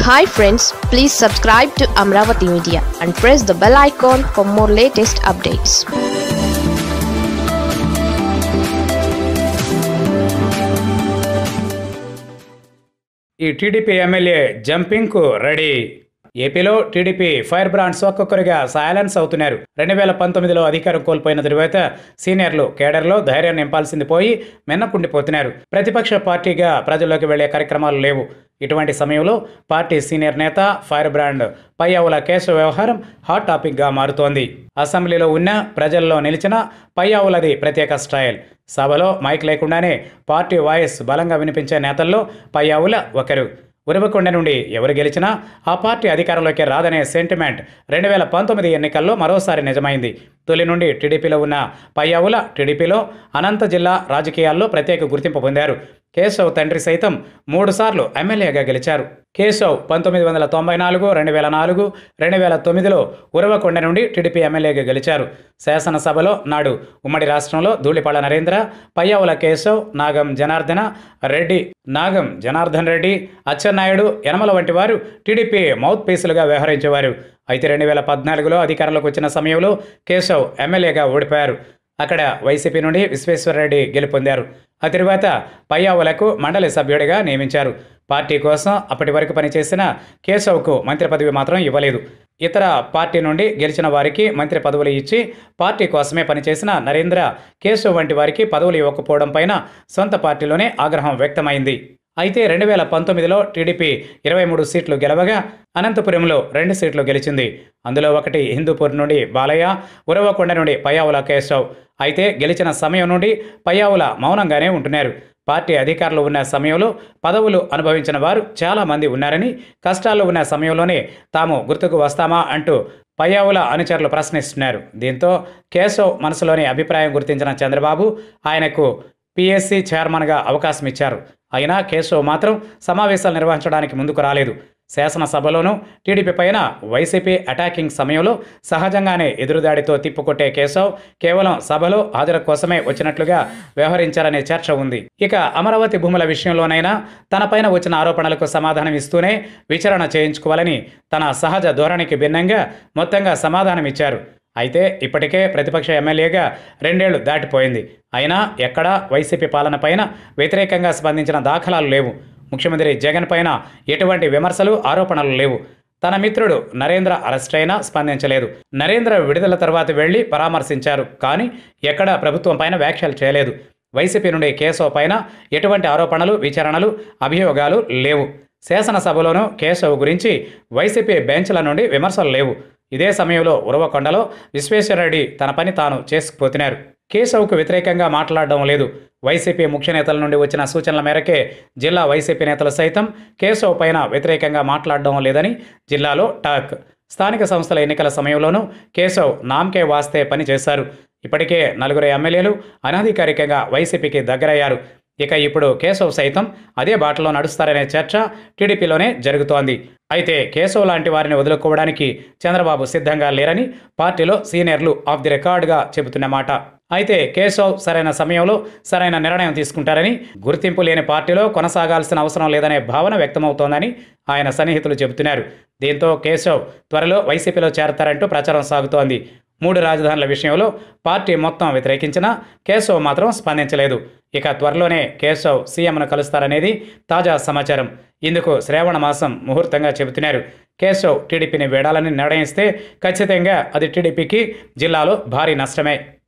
hi friends please subscribe to Amaravati media and press the bell icon for more latest updates ఈ TDP MLA జంపింగ్కు ready ఏపీలో TDP fire brands ఒక్కొక్కరిగా silence అవుతున్నారు రెండు వేల పంతొమ్మిదిలో అధికారం కోల్పోయిన తరువాత సీనియర్లు కేడర్లో ధైర్యం నింపాల్సింది పోయి మిన్నకుండిపోతున్నారు ప్రతిపక్ష పార్టీగా ప్రజల్లోకి వెళ్లే కార్యక్రమాలు లేవు ఇటువంటి సమయంలో పార్టీ సీనియర్ నేత ఫైర్ బ్రాండ్ పయ్యావుల కేసు వ్యవహారం హాట్ టాపిక్గా మారుతోంది అసెంబ్లీలో ఉన్న ప్రజల్లో నిలిచిన పయ్యావులది ప్రత్యేక స్టైల్ సభలో మైక్ లేకుండానే పార్టీ వాయిస్ బలంగా వినిపించే నేతల్లో పయ్యావుల ఒకరు ఉరవకొండ నుండి ఎవరు గెలిచినా ఆ పార్టీ అధికారంలోకి రాదనే సెంటిమెంట్ రెండు వేల పంతొమ్మిది ఎన్నికల్లో మరోసారి నిజమైంది తొలి నుండి టీడీపీలో ఉన్న పయ్యావుల టీడీపీలో అనంత జిల్లా రాజకీయాల్లో ప్రత్యేక గుర్తింపు పొందారు కేశవ్ తండ్రి సైతం మూడుసార్లు ఎమ్మెల్యేగా గెలిచారు కేశవ్ పంతొమ్మిది వందల తొంభై నాలుగు రెండు వేల నాలుగు రెండు వేల తొమ్మిదిలో ఉరవకొండ నుండి టీడీపీ ఎమ్మెల్యేగా గెలిచారు శాసనసభలో నాడు ఉమ్మడి రాష్ట్రంలో ధూళిపాళ నరేంద్ర పయ్యావుల కేశవ్ నాగం జనార్దన రెడ్డి నాగం జనార్దన్ రెడ్డి అచ్చెన్నాయుడు యనమల వంటి వారు టీడీపీ మౌత్ పీసులుగా వ్యవహరించేవారు అయితే రెండు వేల పద్నాలుగులో అధికారంలోకి వచ్చిన సమయంలో కేశవ్ ఎమ్మెల్యేగా ఓడిపోయారు అక్కడ వైసీపీ నుండి విశ్వేశ్వరరెడ్డి గెలుపొందారు ఆ తరువాత పయ్యావులకు మండలి సభ్యుడిగా నియమించారు పార్టీ కోసం అప్పటి వరకు పనిచేసిన కేశవ్కు మంత్రి పదవి మాత్రం ఇవ్వలేదు ఇతర పార్టీ నుండి గెలిచిన వారికి మంత్రి పదవులు ఇచ్చి పార్టీ కోసమే పనిచేసిన నరేంద్ర కేశవ్ వంటి వారికి పదవులు ఇవ్వకపోవడం పైన సొంత పార్టీలోనే ఆగ్రహం వ్యక్తమైంది అయితే రెండు వేల పంతొమ్మిదిలో టీడీపీ ఇరవై మూడు సీట్లు గెలవగా అనంతపురంలో రెండు సీట్లు గెలిచింది అందులో ఒకటి హిందూపూర్ నుండి బాలయ్య ఉరవకొండ నుండి పయ్యావుల కేశవ్ అయితే గెలిచిన సమయం నుండి పయ్యావుల మౌనంగానే ఉంటున్నారు పార్టీ అధికారులు ఉన్న సమయంలో పదవులు అనుభవించిన వారు చాలామంది ఉన్నారని కష్టాల్లో ఉన్న సమయంలోనే తాము గుర్తుకు వస్తామా అంటూ పయ్యావుల అనుచరులు ప్రశ్నిస్తున్నారు దీంతో కేశవ్ మనసులోని అభిప్రాయం గుర్తించిన చంద్రబాబు ఆయనకు పిఎస్సి చైర్మన్గా అవకాశం ఇచ్చారు అయినా కేశవ్ మాత్రం సమావేశాలు నిర్వహించడానికి ముందుకు రాలేదు శాసనసభలోనూ టీడీపీ పైన వైసీపీ అటాకింగ్ సమయంలో సహజంగానే ఎదురుదాడితో తిప్పుకొట్టే కేశవ్ కేవలం సభలో హాజరు కోసమే వచ్చినట్లుగా వ్యవహరించారనే చర్చ ఉంది ఇక అమరావతి భూముల విషయంలోనైనా తనపైన వచ్చిన ఆరోపణలకు సమాధానం ఇస్తూనే విచారణ చేయించుకోవాలని తన సహజ ధోరణికి భిన్నంగా మొత్తంగా సమాధానం ఇచ్చారు అయితే ఇప్పటికే ప్రతిపక్ష ఎమ్మెల్యేగా రెండేళ్లు దాటిపోయింది అయినా ఎక్కడా వైసీపీ పాలన పైన వ్యతిరేకంగా స్పందించిన దాఖలాలు లేవు ముఖ్యమంత్రి జగన్ పైన ఎటువంటి విమర్శలు ఆరోపణలు లేవు తన మిత్రుడు నరేంద్ర అరెస్ట్ అయినా స్పందించలేదు నరేంద్ర విడుదల తర్వాత వెళ్లి పరామర్శించారు కానీ ఎక్కడ ప్రభుత్వం పైన వ్యాఖ్యలు చేయలేదు వైసీపీ నుండి కేశవ్ పైన ఎటువంటి ఆరోపణలు విచారణలు అభియోగాలు లేవు శాసనసభలోనూ కేశవ్ గురించి వైసీపీ బెంచ్ల నుండి విమర్శలు లేవు ఇదే సమయంలో ఉరవకొండలో విశ్వేశ్వరరెడ్డి తన పని తాను చేసుకుపోతున్నారు కేశవ్కు వ్యతిరేకంగా మాట్లాడడం లేదు వైసీపీ ముఖ్య నేతల నుండి వచ్చిన సూచనల మేరకే జిల్లా వైసీపీ నేతలు సైతం కేశవ్ పైన వ్యతిరేకంగా మాట్లాడడం లేదని జిల్లాలో టాక్ స్థానిక సంస్థల ఎన్నికల సమయంలోనూ కేశవ్ నామ్కే వాస్తే పని చేశారు ఇప్పటికే నలుగురు ఎమ్మెల్యేలు అనధికారికంగా వైసీపీకి దగ్గరయ్యారు ఇక ఇప్పుడు కేశవ్ సైతం అదే బాటలో నడుస్తారనే చర్చ టీడీపీలోనే జరుగుతోంది అయితే కేశవ్ లాంటి వారిని వదులుకోవడానికి చంద్రబాబు సిద్ధంగా లేరని పార్టీలో సీనియర్లు ఆఫ్ ది రికార్డుగా చెబుతున్నమాట అయితే కేశవ్ సరైన సమయంలో సరైన నిర్ణయం తీసుకుంటారని గుర్తింపు లేని పార్టీలో కొనసాగాల్సిన అవసరం లేదనే భావన వ్యక్తమవుతోందని ఆయన సన్నిహితులు చెబుతున్నారు దీంతో కేశవ్ త్వరలో వైసీపీలో చేరతారంటూ ప్రచారం సాగుతోంది మూడు రాజధానుల విషయంలో పార్టీ మొత్తం వ్యతిరేకించినా కేశవ్ మాత్రం స్పందించలేదు ఇక త్వరలోనే కేశవ్ సీఎంను కలుస్తారనేది తాజా సమాచారం ఇందుకు శ్రావణ మాసం ముహూర్తంగా చెబుతున్నారు కేశవ్ టీడీపీని వీడాలని నిర్ణయిస్తే ఖచ్చితంగా అది టీడీపీకి జిల్లాలో భారీ నష్టమే